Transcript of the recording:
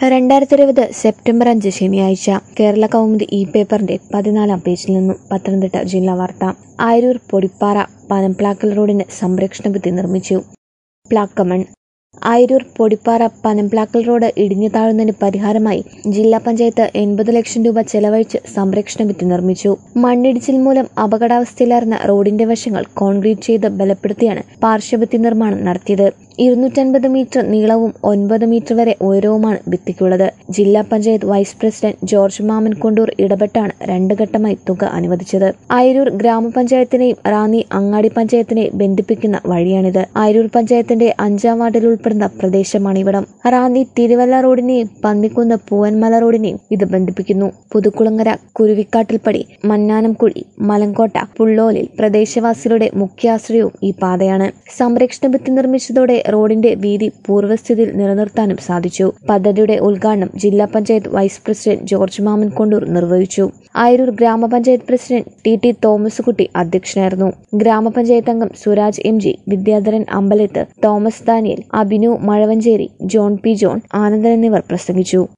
രണ്ടായിരത്തി ഇരുപത് സെപ്റ്റംബർ അഞ്ച് ശനിയാഴ്ച കേരള കൗമുദി ഇ പേപ്പറിന്റെ പതിനാലാം പേജിൽ നിന്നും പത്തനംതിട്ട ജില്ലാ വാർത്ത ആയൂർ പൊടിപ്പാറ പനംപ്ലാക്കൽ റോഡിന് സംരക്ഷണ ഭിത്തി നിർമ്മിച്ചു പ്ലാക്കമൺ ആയൂർ പൊടിപ്പാറ പനംപ്ലാക്കൽ റോഡ് ഇടിഞ്ഞു താഴുന്നതിന് പരിഹാരമായി ജില്ലാ പഞ്ചായത്ത് എൺപത് ലക്ഷം രൂപ ചെലവഴിച്ച് സംരക്ഷണ ഭിത്തി നിർമ്മിച്ചു മണ്ണിടിച്ചിൽ മൂലം അപകടാവസ്ഥയിലായിരുന്ന റോഡിന്റെ വശങ്ങൾ കോൺക്രീറ്റ് ചെയ്ത് ബലപ്പെടുത്തിയാണ് പാർശ്വഭിത്തി നിർമ്മാണം നടത്തിയത് ഇരുന്നൂറ്റൻപത് മീറ്റർ നീളവും ഒൻപത് മീറ്റർ വരെ ഉയരവുമാണ് ഭിത്തിക്കുള്ളത് ജില്ലാ പഞ്ചായത്ത് വൈസ് പ്രസിഡന്റ് ജോർജ് മാമൻ കൊണ്ടൂർ ഇടപെട്ടാണ് രണ്ട് ഘട്ടമായി തുക അനുവദിച്ചത് അയരൂർ ഗ്രാമപഞ്ചായത്തിനെയും റാന്നി അങ്ങാടി പഞ്ചായത്തിനെയും ബന്ധിപ്പിക്കുന്ന വഴിയാണിത് അയരൂർ പഞ്ചായത്തിന്റെ അഞ്ചാം വാർഡിൽ ഉൾപ്പെടുന്ന പ്രദേശമാണിവിടം റാന്നി തിരുവല്ല റോഡിനെയും പന്നിക്കുന്ന് പൂവൻമല റോഡിനെയും ഇത് ബന്ധിപ്പിക്കുന്നു പുതുക്കുളങ്ങര കുരുവിക്കാട്ടിൽപ്പടി മന്നാനംകുഴി മലങ്കോട്ട പുള്ളോലിൽ പ്രദേശവാസികളുടെ മുഖ്യാശ്രയവും ഈ പാതയാണ് സംരക്ഷണ ഭിത്തി നിർമ്മിച്ചതോടെ റോഡിന്റെ വീതി പൂർവ്വസ്ഥിതിയിൽ നിലനിർത്താനും സാധിച്ചു പദ്ധതിയുടെ ഉദ്ഘാടനം ജില്ലാ പഞ്ചായത്ത് വൈസ് പ്രസിഡന്റ് ജോർജ് മാമൻ കൊണ്ടൂർ നിർവഹിച്ചു ആയൂർ ഗ്രാമപഞ്ചായത്ത് പ്രസിഡന്റ് ടി ടി തോമസ് കുട്ടി അധ്യക്ഷനായിരുന്നു ഗ്രാമപഞ്ചായത്ത് അംഗം Suraj M G Vidyadharan Ambalathu Thomas Daniel Abhinu Mazhavancheri John P John Anandan എന്നിവർ പ്രസംഗിച്ചു